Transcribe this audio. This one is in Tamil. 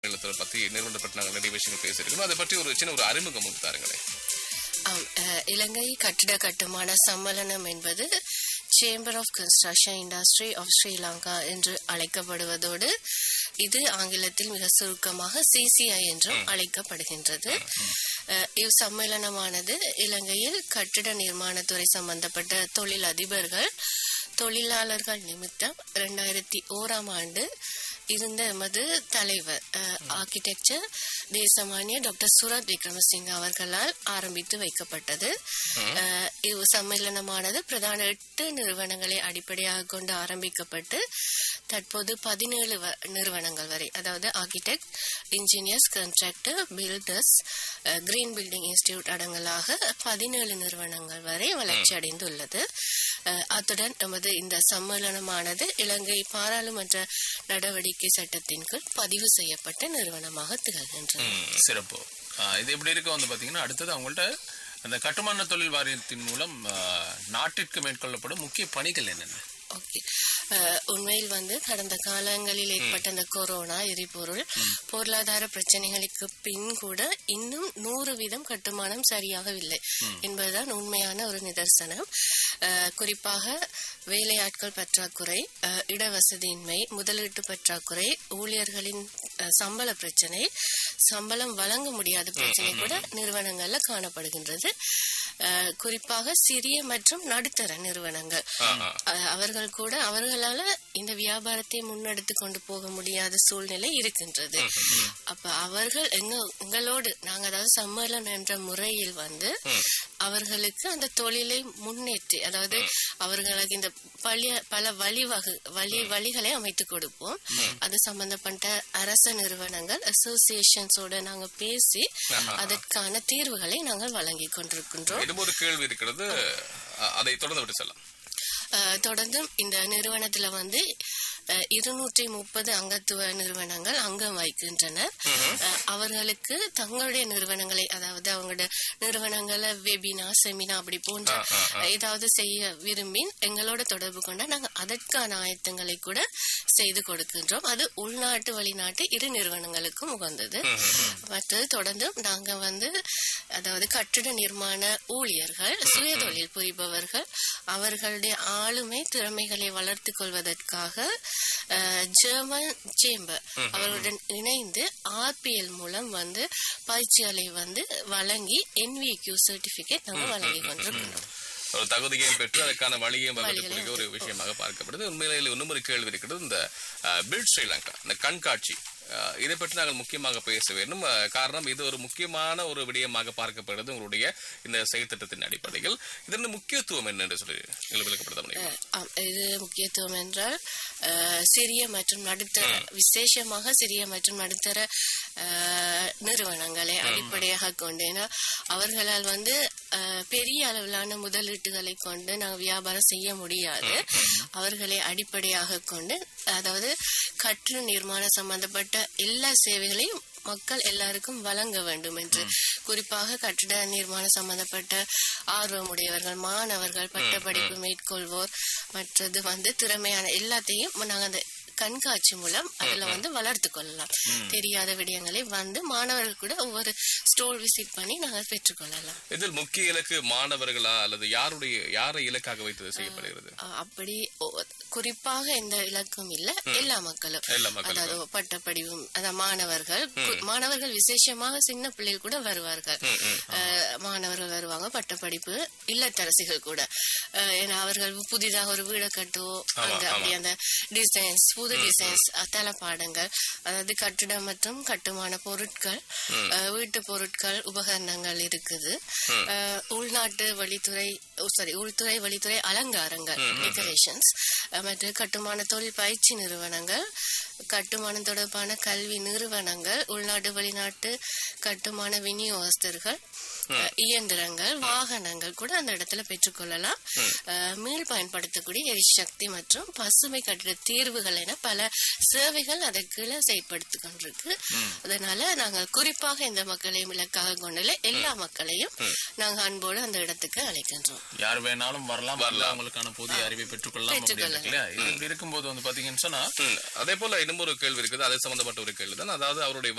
நிலத்தை பத்தி நிறுவனத்தை பற்றி நாங்கள் நிறைய விஷயங்கள் பேசியிருக்கோம் அதை பற்றி ஒரு சின்ன ஒரு அறிமுகம் வந்து தாருங்களேன் ஆம், அஹ், இலங்கை கட்டிட கட்டுமான சம்மேளனம் என்பது chamber of construction industry of Sri Lanka என்று அழைக்கப்படுவதோடு இது ஆங்கிலத்தில் மிக சுருக்கமாக சிசிஐ என்றும் அழைக்கப்படுகின்றது அஹ், இவ் சம்மேளனமானது இலங்கையில் கட்டிட நிர்மாணத்துறை சம்பந்தப்பட்ட தொழில் அதிபர்கள் தொழிலாளர்கள் நிமித்தம் இரண்டாயிரத்தி ஓராம் ஆண்டு இருந்த எமது தலைவர் ஆர்கிடெக்சர் தேசமானிய டாக்டர் சுரத் விக்ரமசிங்க அவர்களால் ஆரம்பித்து வைக்கப்பட்டது அஹ், இவ் சம்மேளனமானது பிரதான எட்டு நிறுவனங்களை அடிப்படையாக கொண்டு ஆரம்பிக்கப்பட்டு தற்போது பதினேழு நிறுவனங்கள் வரை அதாவது architect engineers contractor builders green building institute அடங்கலாக பதினேழு நிறுவனங்கள் வரை வளர்ச்சி அடைந்துள்ளது அஹ், அத்துடன் நமது இந்த சம்மேளனமானது இலங்கை பாராளுமன்ற நடவடிக்கை சட்டத்தின் கீழ் பதிவு செய்யப்பட்ட நிறுவனமாக திகழ்கின்றது ம், சிறப்பு ஆ, இது எப்படி இருக்க வந்து பாத்தீங்கன்னா அடுத்தது அவங்கள்ட்ட அந்த கட்டுமான தொழில் வாரியத்தின் மூலம் ஆ, நாட்டிற்கு மேற்கொள்ளப்படும் முக்கிய பணிகள் என்னென்ன ஓகே அஹ், உண்மையில் வந்து கடந்த காலங்களில் ஏற்பட்ட அந்த கொரோனா எரிபொருள் பொருளாதார பிரச்சனைகளுக்கு பின் கூட இன்னும் நூறு வீதம் கட்டுமானம் சரியாகவில்லை என்பதுதான் உண்மையான ஒரு நிதர்சனம் அஹ், குறிப்பாக வேலையாட்கள் பற்றாக்குறை அஹ், இடவசதியின்மை முதலீட்டு பற்றாக்குறை ஊழியர்களின் அஹ், சம்பள பிரச்சனை சம்பளம் வழங்க முடியாத பிரச்சனை கூட நிறுவனங்கள்ல காணப்படுகின்றது அஹ், குறிப்பாக சிறிய மற்றும் நடுத்தர நிறுவனங்கள் அஹ், அவர்கள் கூட அவர்களால இந்த வியாபாரத்தை முன்னெடுத்து கொண்டு போக முடியாத சூழ்நிலை இருக்கின்றது அப்ப அவர்கள் எங்க எங்களோடு நாங்க அதாவது சம்மேளனம் என்ற முறையில் வந்து அவர்களுக்கு அந்த தொழிலை முன்னேற்றி அதாவது அவர்களுக்கு இந்த பழைய பல வழிவகு வழி வழிகளை அமைத்து கொடுப்போம் அது சம்பந்தப்பட்ட அரச நிறுவனங்கள் அசோசியேஷன்ஸோட நாங்க பேசி அதற்கான தீர்வுகளை நாங்கள் வழங்கி கொண்டிருக்கின்றோம் இது ஒரு கேள்வி இருக்கிறது அ- அதை தொடர்ந்து விட்டு செல்லாம் அஹ், தொடர்ந்தும் இந்த நிறுவனத்துல வந்து இருநூற்றி முப்பது அங்கத்துவ நிறுவனங்கள் அங்கம் வகிக்கின்றனர் அஹ், அவர்களுக்கு தங்களுடைய நிறுவனங்களை அதாவது அவங்களோட நிறுவனங்களை வெபினா செமினா அப்படி போன்ற ஏதாவது செய்ய விரும்பி எங்களோட தொடர்பு கொண்டா நாங்க அதற்கான ஆயத்தங்களை கூட செய்து கொடுக்கின்றோம் அது உள்நாட்டு வெளிநாட்டு இரு நிறுவனங்களுக்கும் உகந்தது மற்றது தொடர்ந்து நாங்க வந்து அதாவது கட்டிட நிர்மாண ஊழியர்கள் சுயதொழில் புரிபவர்கள் அவர்களுடைய ஆளுமை திறமைகளை வளர்த்துக் கொள்வதற்காக அஹ், ஜெர்மன் சேம்பர் அவருடன் இணைந்து ஆர்பிஎல் மூலம் வந்து பயிற்சிகளை வந்து வழங்கி என்விக்யூ சர்டிபிகேட் நம்ம வழங்கி கொண்டிருக்கிறோம் ஒரு தகுதியையும் பெற்று அதற்கான வழியையும் வகுக்கக்கூடிய ஒரு விஷயமாக பார்க்கப்படுது உண்மையிலே இதில் இன்னும் ஒரு கேள்வி இருக்கிறது இந்த பில்ட் ஸ்ரீலங்கா இந்த கண்காட்சி அஹ், இதை பற்றி நாங்கள் முக்கியமாக பேச வேண்டும் அஹ், காரணம் இது ஒரு முக்கியமான ஒரு விடயமாக பார்க்கப்படுது உங்களுடைய இந்த செயற்திட்டத்தின் அடிப்படையில் இதன் முக்கியத்துவம் என்ன என்று சொல்லி நீங்கள் விளக்கப்படுத்த முடியும் அஹ், ஆம், இது முக்கியத்துவம் என்றால் அஹ், சிறிய மற்றும் நடுத்தர விசேஷமாக சிறிய மற்றும் நடுத்தர அஹ், நிறுவனங்களை அடிப்படையாக கொண்டு ஏன்னா அவர்களால் வந்து அஹ், பெரிய அளவிலான முதலீட்டுகளை கொண்டு நாங்கள் வியாபாரம் செய்ய முடியாது அவர்களை அடிப்படையாக கொண்டு அதாவது கற்று நிர்மாணம் சம்பந்தப்பட்ட எல்லா சேவைகளையும் மக்கள் எல்லாருக்கும் வழங்க வேண்டும் என்று குறிப்பாக கட்டிட நிர்மாணம் சம்பந்தப்பட்ட ஆர்வமுடையவர்கள் மாணவர்கள் பட்டப்படிப்பு மேற்கொள்வோர் மற்றது வந்து திறமையான எல்லாத்தையும் நாங்க அந்த கண்காட்சி மூலம் அதுல வந்து வளர்த்து கொள்ளலாம் தெரியாத விடயங்களை வந்து மாணவர்கள் கூட ஒவ்வொரு ஸ்டோர் விசிட் பண்ணி நாங்க பெற்றுக்கொள்ளலாம் இதில் முக்கிய இலக்கு மாணவர்களா அல்லது யாருடைய யாரை இலக்காக வைத்து செய்யப்படுகிறது அஹ் அப்படி ஒ- குறிப்பாக எந்த இலக்கும் இல்ல எல்லா மக்களும் எல்லா மக்களுக்கும். அதாவது பட்டப்படிவு அதாவது மாணவர்கள் கு- மாணவர்கள் விசேஷமாக சின்ன பிள்ளைகள் கூட வருவார்கள் அஹ் மாணவர்கள் வருவாங்க பட்டப்படிப்பு இல்லத்தரசிகள் கூட அஹ் ஏன்னா அவர்கள் புதிதாக ஒரு வீடை கட்டுவோ அந்த அப்படி அந்த டிசைன்ஸ் புது டிசைன்ஸ் தளபாடங்கள் அதாவது கட்டிடம் மற்றும் கட்டுமான பொருட்கள் அஹ் வீட்டு பொருட்கள் உபகரணங்கள் இருக்குது அஹ் உள்நாட்டு வழித்துறை சாரி உள்துறை வழித்துறை அலங்காரங்கள் டெக்கரேஷன்ஸ் மற்றும் கட்டுமான தொழில் பயிற்சி நிறுவனங்கள் கட்டுமானம் தொடர்பான கல்வி நிறுவனங்கள் உள்நாட்டு வெளிநாட்டு கட்டுமான விநியோகஸ்தர்கள் அஹ், இயந்திரங்கள் வாகனங்கள் கூட அந்த இடத்துல பெற்றுக்கொள்ளலாம் அஹ், மீள் பயன்படுத்தக்கூடிய எரிசக்தி மற்றும் பசுமை கட்டிட தீர்வுகள் என பல சேவைகள் அதற்குள்ள செயற்படுத்தி கொண்டிருக்கு அதனால நாங்கள் குறிப்பாக இந்த மக்களையும் இலக்காக கொண்டுள்ள எல்லா மக்களையும் நாங்க அன்போடு அந்த இடத்துக்கு அழைக்கின்றோம் யார் வேணாலும் வரலாம் வரலாம் அவங்களுக்கான புதிய அறிவை பெற்றுக்கொள்ளலாம் அப்படின்னு இருக்கு இல்லையா இது இப்படி இருக்கும்போது வந்து பாத்தீங்கன்னு சொன்னா ம், அதே போல இன்னும் இன்னும் ஒரு கேள்வி இருக்குது அது சம்பந்தப்பட்ட ஒரு கேள்வி தான் அதாவது அவருடைய